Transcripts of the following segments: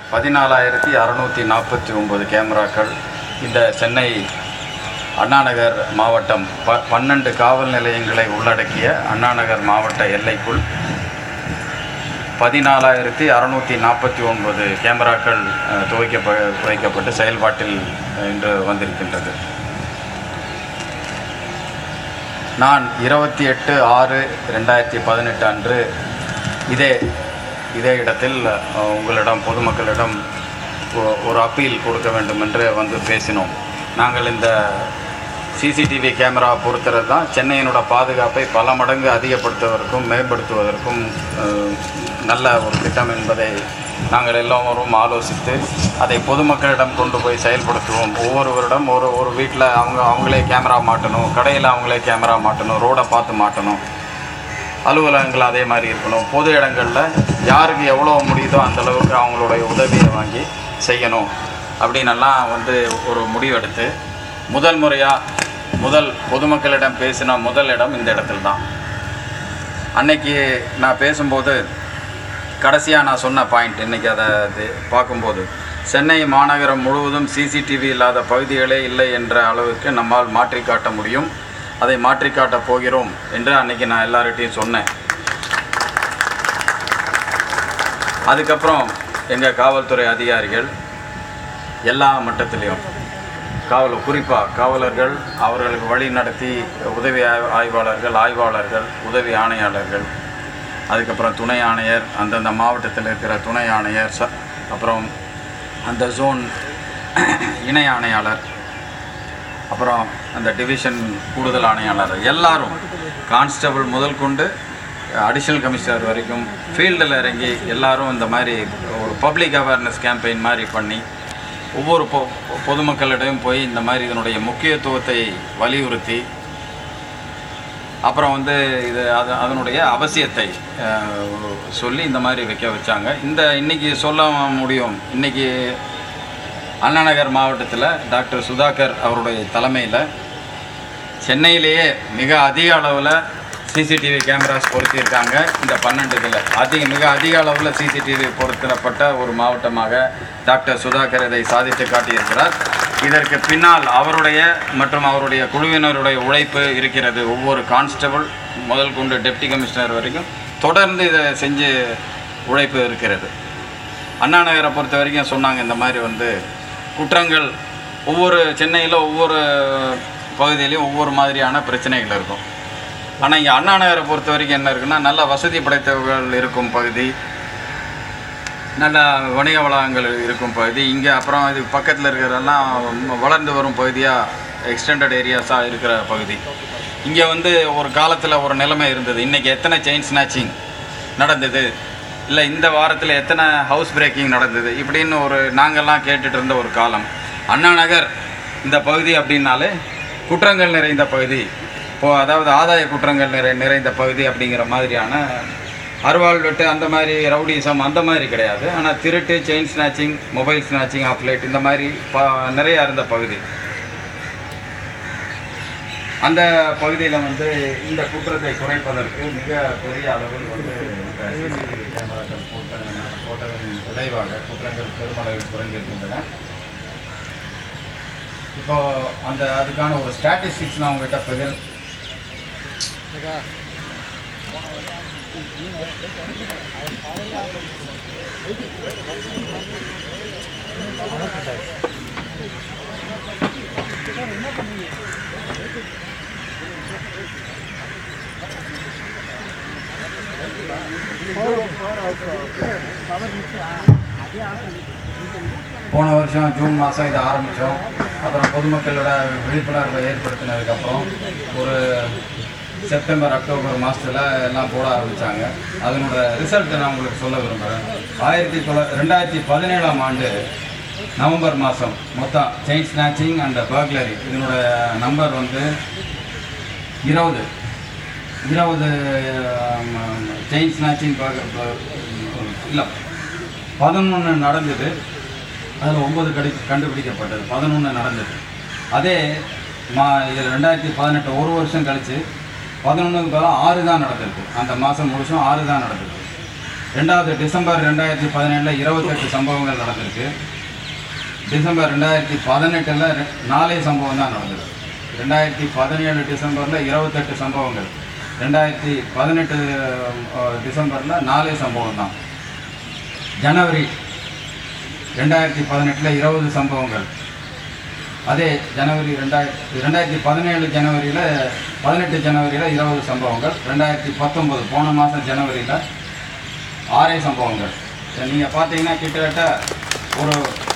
பதினாலாயிரத்தி அறநூற்றி நாற்பத்தி ஒம்பது கேமராக்கள் இந்த சென்னை அண்ணாநகர் மாவட்டம் ப பன்னெண்டு காவல் நிலையங்களை உள்ளடக்கிய அண்ணாநகர் மாவட்ட எல்லைக்குள் பதினாலாயிரத்தி அறநூற்றி நாற்பத்தி ஒன்பது கேமராக்கள் அஹ், துவைக்கப்ப வைக்கப்பட்டு செயல்பாட்டில் அஹ், இன்று வந்திருக்கின்றது நான் இருபத்தி எட்டு ஆறு ரெண்டாயிரத்தி பதினெட்டு அன்று இதே இதே இடத்தில் அஹ், உங்களிடம் பொதுமக்களிடம் ஒ- ஒரு அப்பீல் கொடுக்க வேண்டும் என்று வந்து பேசினோம் நாங்கள் இந்த சிசிடிவி கேமரா பொறுத்துறது தான் சென்னையினோட பாதுகாப்பை பல மடங்கு அதிகப்படுத்துவதற்கும் மேம்படுத்துவதற்கும் அஹ், நல்ல ஒரு திட்டம் என்பதை நாங்கள் எல்லோரும் ஆலோசித்து அதை பொதுமக்களிடம் கொண்டு போய் செயல்படுத்துவோம் ஒவ்வொருவரிடம் ஒரு ஒரு வீட்டில் அவங்க அவங்களே கேமரா மாட்டணும் கடையில் அவங்களே கேமரா மாட்டணும் ரோடை பார்த்து மாட்டணும் அலுவலகங்கள் அதே மாதிரி இருக்கணும் பொது இடங்களில் யாருக்கு எவ்வளோ முடியுதோ அந்த அளவுக்கு அவங்களுடைய உதவியை வாங்கி செய்யணும் அப்படின்னெல்லாம் வந்து ஒரு முடிவெடுத்து முதல் முறையாக முதல் பொதுமக்களிடம் பேசின முதல் இடம் இந்த இடத்துல தான் அன்னைக்கு நான் பேசும்போது கடைசியாக நான் சொன்ன பாயிண்ட் இன்றைக்கி அதை அது பார்க்கும்போது சென்னை மாநகரம் முழுவதும் சிசிடிவி இல்லாத பகுதிகளே இல்லை என்ற அளவுக்கு நம்மால் மாற்றி காட்ட முடியும் அதை மாற்றி காட்டப் போகிறோம் என்று அன்னைக்கு நான் எல்லார்கிட்டையும் சொன்னேன் அதுக்கப்புறம் எங்கள் காவல்துறை அதிகாரிகள் எல்லா மட்டத்திலையும் காவல் குறிப்பாக காவலர்கள் அவர்களுக்கு வழி நடத்தி உதவி ஆய்- ஆய்வாளர்கள் ஆய்வாளர்கள் உதவி ஆணையாளர்கள் அதுக்கப்புறம் துணை ஆணையர் அந்தந்த மாவட்டத்தில் இருக்கிற துணை ஆணையர் ச அப்புறம் அந்த ஜோன் இணை ஆணையாளர் அப்புறம் அந்த டிவிஷன் கூடுதல் ஆணையாளர் எல்லாரும் கான்ஸ்டபிள் முதல் கொண்டு அடிஷனல் கமிஷனர் வரைக்கும் ஃபீல்டில் இறங்கி எல்லாரும் இந்த மாதிரி ஒரு பப்ளிக் அவேர்னஸ் கேம்பெயின் மாதிரி பண்ணி ஒவ்வொரு பொ பொதுமக்களிடையும் போய் இந்த மாதிரி இதனுடைய முக்கியத்துவத்தை வலியுறுத்தி அப்புறம் வந்து இது அது அதனுடைய அவசியத்தை அஹ், சொல்லி இந்த மாதிரி வைக்க வச்சாங்க இந்த இன்னைக்கு சொல்ல முடியும் இன்னைக்கு அண்ணாநகர் மாவட்டத்தில் டாக்டர் சுதாகர் அவருடைய தலைமையில் சென்னையிலேயே மிக அதிக அளவில் சிசிடிவி கேமராஸ் பொருத்தியிருக்காங்க இந்த பன்னெண்டு இதில் அதிக மிக அதிக அளவில் சிசிடிவி பொருத்தப்பட்ட ஒரு மாவட்டமாக டாக்டர் சுதாகர் இதை சாதித்து காட்டியிருக்கிறார் இதற்கு பின்னால் அவருடைய மற்றும் அவருடைய குழுவினருடைய உழைப்பு இருக்கிறது ஒவ்வொரு கான்ஸ்டபிள் முதல் கொண்டு டெப்டி கமிஷனர் வரைக்கும் தொடர்ந்து இதை செஞ்சு உழைப்பு இருக்கிறது அண்ணா நகரை பொறுத்த வரைக்கும் சொன்னாங்க இந்த மாதிரி வந்து குற்றங்கள் ஒவ்வொரு சென்னையில் ஒவ்வொரு பகுதியிலையும் ஒவ்வொரு மாதிரியான பிரச்சனைகள் இருக்கும் ஆனால் இங்கே அண்ணா நகரை பொறுத்த வரைக்கும் என்ன இருக்குன்னா நல்ல வசதி படைத்தவர்கள் இருக்கும் பகுதி நல்ல வணிக வளாகங்கள் இருக்கும் பகுதி இங்கே அப்புறம் இது பக்கத்தில் இருக்கிறதெல்லாம் வளர்ந்து வரும் பகுதியாக எக்ஸ்டெண்டட் ஏரியாஸாக இருக்கிற பகுதி இங்கே வந்து ஒரு காலத்தில் ஒரு நிலைமை இருந்தது இன்றைக்கி எத்தனை செயின் ஸ்நாச்சிங் நடந்தது இல்லை இந்த வாரத்தில் எத்தனை ஹவுஸ் பிரேக்கிங் நடந்தது இப்படின்னு ஒரு நாங்கள்லாம் கேட்டுட்டு இருந்த ஒரு காலம் அண்ணா நகர் இந்த பகுதி அப்படின்னாலே குற்றங்கள் நிறைந்த பகுதி இப்போ அதாவது ஆதாய குற்றங்கள் நிறை நிறைந்த பகுதி அப்படிங்கிற மாதிரியான அருவாள் வெட்டு அந்த மாதிரி ரவுடிசம் அந்த மாதிரி கிடையாது ஆனால் திருட்டு chain snatching mobile snatching off light இந்த மாதிரி ப நிறைய இருந்த பகுதி அந்த பகுதியில் வந்து இந்த குற்றத்தை குறைப்பதற்கு மிக பெரிய அளவில் வந்து இந்த CCTV கேமராக்கள் போட்ட போட்டதன் விளைவாக குற்றங்கள் பெருமளவில் குறைந்திருக்கின்றன இப்போ அந்த அதுக்கான ஒரு ஸ்டாட்டிஸ்டிக்ஸ் நான் உங்ககிட்ட பகிர் போன வருஷம் ஜூன் மாதம் இதை ஆரம்பித்தோம் அப்புறம் பொதுமக்களோட விழிப்புணர்வை ஏற்படுத்தினதுக்கப்புறம் ஒரு செப்டம்பர் அக்டோபர் மாதத்தில் எல்லாம் போட ஆரம்பித்தாங்க அதனோட ரிசல்ட்டை நான் உங்களுக்கு சொல்ல விரும்புகிறேன் ஆயிரத்தி தொள்ள ரெண்டாயிரத்தி பதினேழாம் ஆண்டு நவம்பர் மாதம் மொத்தம் செயின் ஸ்நாச்சிங் அண்ட் பர்க்லரி இதனோட நம்பர் வந்து இருபது இருபது செயின் ஸ்நாச்சிங் இல்லை பதினொன்று நடந்தது அதில் ஒம்பது கடி கண்டுபிடிக்கப்பட்டது பதினொன்று நடந்தது அதே மா இது ரெண்டாயிரத்தி பதினெட்டு ஒரு வருஷம் கழித்து பதினொன்றுக்கு பதிலாக ஆறு தான் நடந்திருக்கு அந்த மாதம் முழுசும் ஆறு தான் நடந்தது ரெண்டாவது டிசம்பர் ரெண்டாயிரத்தி பதினேழில் இருபத்தெட்டு சம்பவங்கள் நடந்திருக்கு டிசம்பர் ரெண்டாயிரத்தி பதினெட்டில் நாலே சம்பவம் தான் நடந்தது ரெண்டாயிரத்தி பதினேழு டிசம்பரில் இருபத்தெட்டு சம்பவங்கள் ரெண்டாயிரத்தி பதினெட்டு டிசம்பரில் நாலே சம்பவம் தான் ஜனவரி ரெண்டாயிரத்தி பதினெட்டில் இருபது சம்பவங்கள் அதே ஜனவரி ரெண்டாயிரத்தி ரெண்டாயிரத்தி பதினேழு ஜனவரியில் பதினெட்டு ஜனவரியில் இருபது சம்பவங்கள் ரெண்டாயிரத்தி பத்தொம்போது போன மாதம் ஜனவரியில் ஆறே சம்பவங்கள் நீங்கள் பார்த்தீங்கன்னா கிட்டத்தட்ட ஒரு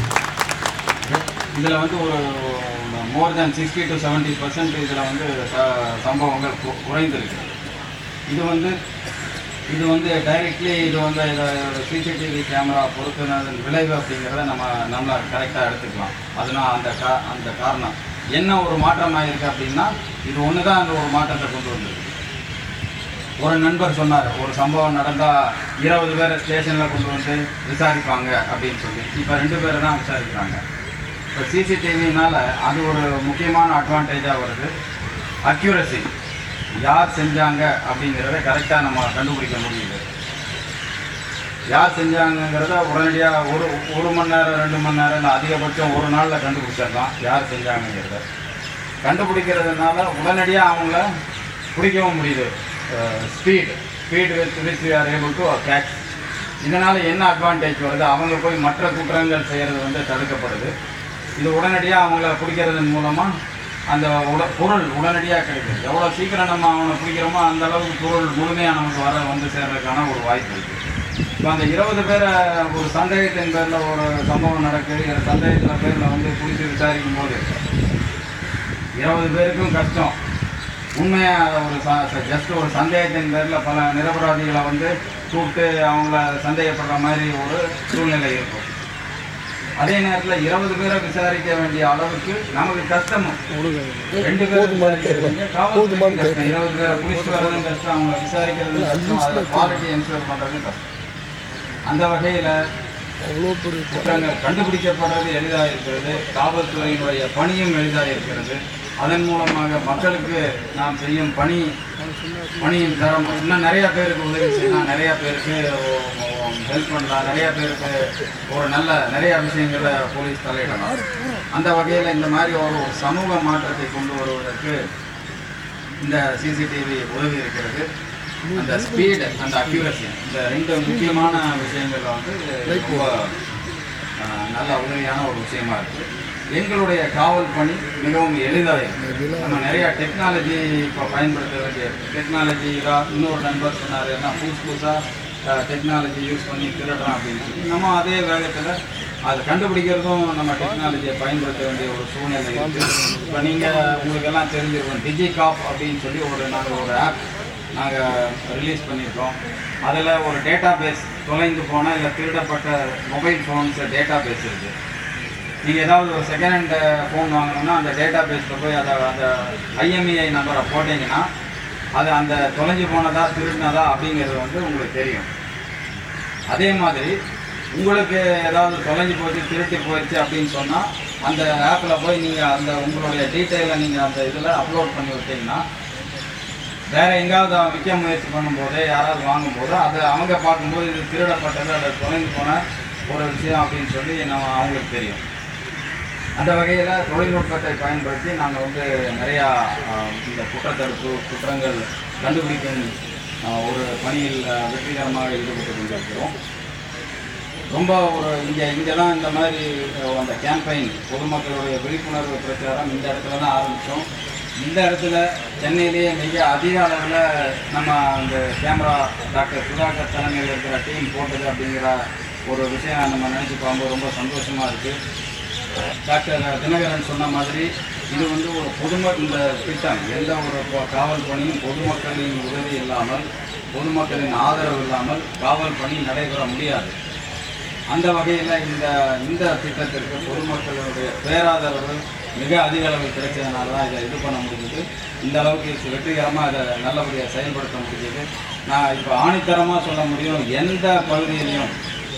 இதில் வந்து ஒரு more than sixty to seventy percent இதில் வந்து ச- சம்பவங்கள் கு- குறைந்திருக்கு இது வந்து இது வந்து டைரக்ட்லி இது வந்து இதை சிசிடிவி கேமரா பொருத்துனதன் விளைவு அப்படிங்கிறத நம்ம நம்ம கரெக்டாக எடுத்துக்கலாம் அதனால் அந்த கா அந்த காரணம் என்ன ஒரு மாற்றம் ஆகிருக்கு அப்படின்னா இது ஒன்று தான் அந்த ஒரு மாற்றத்தை கொண்டு வந்திருக்கு ஒரு நண்பர் சொன்னார் ஒரு சம்பவம் நடந்தால் இருபது பேரை ஸ்டேஷனில் கொண்டு வந்து விசாரிப்பாங்க அப்படின்னு சொல்லி இப்போ ரெண்டு பேரை தான் விசாரிக்கிறாங்க இப்போ சிசிடிவினால அது ஒரு முக்கியமான அட்வான்டேஜாக வருது அக்யூரசி யார் செஞ்சாங்க அப்படிங்கிறத கரெக்டாக நம்ம கண்டுபிடிக்க முடியுது யார் செஞ்சாங்கங்கிறத உடனடியாக ஒரு ஒரு மணி நேரம் ரெண்டு மணி நேரம் இல்லை அதிகபட்சம் ஒரு நாளில் கண்டுபிடிச்சிடலாம் யார் செஞ்சாங்கங்கிறத கண்டுபிடிக்கிறதுனால உடனடியாக அவங்கள பிடிக்கவும் முடியுது speed speed with which we are able to catch இதனால் என்ன அட்வான்டேஜ் வருது அவங்க போய் மற்ற குற்றங்கள் செய்கிறது வந்து தடுக்கப்படுது இது உடனடியாக அவங்கள பிடிக்கிறதன் மூலமாக அந்த உட பொருள் உடனடியாக கிடைக்குது எவ்வளோ சீக்கிரம் நம்ம அவனை பிடிக்கிறோமோ அந்த அளவுக்கு பொருள் முழுமையாக நமக்கு வர வந்து சேர்றதுக்கான ஒரு வாய்ப்பு இருக்குது இப்போ அந்த இருபது பேரை ஒரு சந்தேகத்தின் பேரில் ஒரு சம்பவம் நடக்குது இந்த சந்தேகத்தில் பேரில் வந்து பிடிச்சி விசாரிக்கும் போது இருபது பேருக்கும் கஷ்டம் உண்மையாக ஒரு ஜஸ்ட் ஒரு சந்தேகத்தின் பேரில் பல நிரபராதிகளை வந்து கூப்பிட்டு அவங்கள சந்தேகப்படுற மாதிரி ஒரு சூழ்நிலை இருக்கும் அதே நேரத்தில் இருபது பேரை விசாரிக்க வேண்டிய அளவுக்கு நமக்கு கஷ்டம் ரெண்டு பேரும் விசாரிக்கிறதுங்க, காவல்துறைக்கு கஷ்டம் இருபது பேரை பிடிச்சிட்டு வர்றதும் கஷ்டம் அவங்க விசாரிக்கிறதும் கஷ்டம் அதில் குவாலிட்டி என்ஷூர் பண்ணுறதும் கஷ்டம் அந்த வகையில் அவ்வளோ பெரிய குற்றங்கள் கண்டுபிடிக்கப்படுறது எளிதாக இருக்கிறது காவல்துறையினுடைய பணியும் எளிதாக இருக்கிறது அதன் மூலமாக மக்களுக்கு நாம் செய்யும் பணி பணியின் தரம் இன்னும் நிறைய பேருக்கு உதவி செய்யலாம் நிறைய பேருக்கு ஹெல்ப் பண்ணலாம் நிறைய பேருக்கு ஒரு நல்ல நிறைய விஷயங்களை போலீஸ் தலையிடலாம் அந்த வகையில் இந்த மாதிரி ஒரு சமூக மாற்றத்தை கொண்டு வருவதற்கு இந்த சிசிடிவி உதவி இருக்கிறது அந்த ஸ்பீடு அந்த அக்யூரசி இந்த ரெண்டு முக்கியமான விஷயங்கள்ல வந்து ரொம்ப ஆஹ், நல்ல உதவியான ஒரு விஷயமா இருக்கு எங்களுடைய காவல் பணி மிகவும் எளிதாக இருக்கு நம்ம நிறைய டெக்னாலஜி இப்போ பயன்படுத்த வேண்டிய டெக்னாலஜி இன்னொரு நண்பர் சொன்னார் எல்லாம் புதுசு புதுசாக டெக்னாலஜி யூஸ் பண்ணி திருடுறோம் அப்படின்னு சொல்லி நம்ம அதே வேகத்தில் அதை கண்டுபிடிக்கிறதும் நம்ம டெக்னாலஜியை பயன்படுத்த வேண்டிய ஒரு சூழ்நிலை இருக்கு இப்போ நீங்கள் உங்களுக்கு எல்லாம் தெரிஞ்சிருக்கும் டிஜி காப் அப்படின்னு சொல்லி ஒரு நாங்கள் ஒரு ஆப் நாங்கள் ரிலீஸ் பண்ணியிருக்கோம் அதில் ஒரு டேட்டா பேஸ் தொலைந்து போன இல்லை திருடப்பட்ட மொபைல் ஃபோன்ஸ் டேட்டா பேஸ் இருக்குது நீங்கள் ஏதாவது ஒரு செகண்ட் ஹேண்ட் ஃபோன் வாங்கணும்னா அந்த டேட்டா பேஸில் போய் அதை அந்த ஐஎம்இஐ நம்பரை போட்டிங்கன்னா அது அந்த தொலைஞ்சு போனதா திருடினதா அப்படிங்கிறது வந்து உங்களுக்கு தெரியும் அதே மாதிரி உங்களுக்கு ஏதாவது தொலைஞ்சு போச்சு திருட்டு போயிடுச்சு அப்படின்னு சொன்னால் அந்த ஆப்பில் போய் நீங்கள் அந்த உங்களுடைய டீட்டெயிலை நீங்கள் அந்த இதில் அப்லோட் பண்ணி விட்டீங்கன்னா வேற எங்காவது அவன் விற்க முயற்சி பண்ணும்போது யாராவது வாங்கும்போது அது அவங்க பார்க்கும்போது இது திருடப்பட்டது அல்லது தொலைந்து போன ஒரு விஷயம் அப்படின்னு சொல்லி நம்ம அவங்களுக்கு தெரியும் அந்த வகையில் தொழில்நுட்பத்தை பயன்படுத்தி நாங்கள் வந்து நிறையா ஆஹ், இந்த குற்றத்தடுப்பு குற்றங்கள் கண்டுபிடிக்கும் ஆஹ், ஒரு பணியில் ஆஹ், வெற்றிகரமாக ஈடுபட்டு கொண்டிருக்கிறோம் ரொம்ப ஒரு இங்கே இங்கெல்லாம் இந்த மாதிரி அஹ், அந்த கேம்பெயின் பொதுமக்களுடைய விழிப்புணர்வு பிரச்சாரம் இந்த இடத்துல தான் ஆரம்பித்தோம் இந்த இடத்துல சென்னையிலேயே மிக அதிக அளவில் நம்ம அந்த கேமரா டாக்டர் சுதாகர் தலைமையில் இருக்கிற டீம் போட்டது அப்படிங்கிற ஒரு விஷயம் நம்ம நினச்சி பார்க்கும்போது ரொம்ப சந்தோஷமாக இருக்குது டாக்டர் தினகரன் சொன்ன மாதிரி இது வந்து ஒரு பொதும இந்த திட்டம் எந்த ஒரு ப- காவல் பணியும் பொதுமக்களின் உதவி இல்லாமல் பொதுமக்களின் ஆதரவு இல்லாமல் காவல் பணி நடைபெற முடியாது அந்த வகையில் இந்த இந்த திட்டத்திற்கு பொதுமக்களுடைய பேராதரவு மிக அதிக அளவில் கிடைச்சதுனால தான் இதை இது பண்ண முடிஞ்சது இந்த அளவுக்கு இது வெற்றிகரமாக இதை நல்லபடியாக செயல்படுத்த முடிஞ்சது நான் இப்போ ஆணித்தரமாக சொல்ல முடியும் எந்த பகுதியிலையும்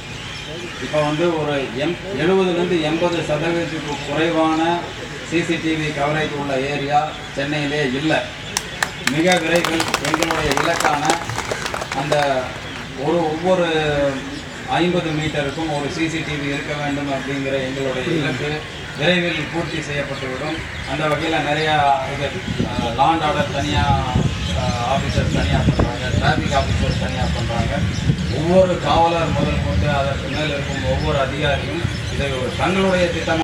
இப்போ வந்து ஒரு எம் எழுபதுலேருந்து எண்பது சதவீதத்துக்கு குறைவான சிசிடிவி கவரேஜ் உள்ள ஏரியா சென்னையிலே இல்லை மிக விரைவில் எங்களுடைய இலக்கான அந்த ஒரு ஒவ்வொரு ஐம்பது மீட்டருக்கும் ஒரு சிசிடிவி இருக்க வேண்டும் அப்படிங்கிற எங்களுடைய இலக்கு விரைவில் பூர்த்தி செய்யப்பட்டுவிடும் அந்த வகையில் நிறையா இது லாண்ட் ஆர்டர் தனியாக ஆஃபீஸர் தனியாக பண்ணுறாங்க டிராஃபிக் ஆஃபீஸர் தனியாக பண்ணுறாங்க ஒவ்வொரு காவலர் முதல் கொண்டு அதற்கு மேல் இருக்கும் ஒவ்வொரு அதிகாரியும் இதை ஒரு தங்களுடைய திட்டம்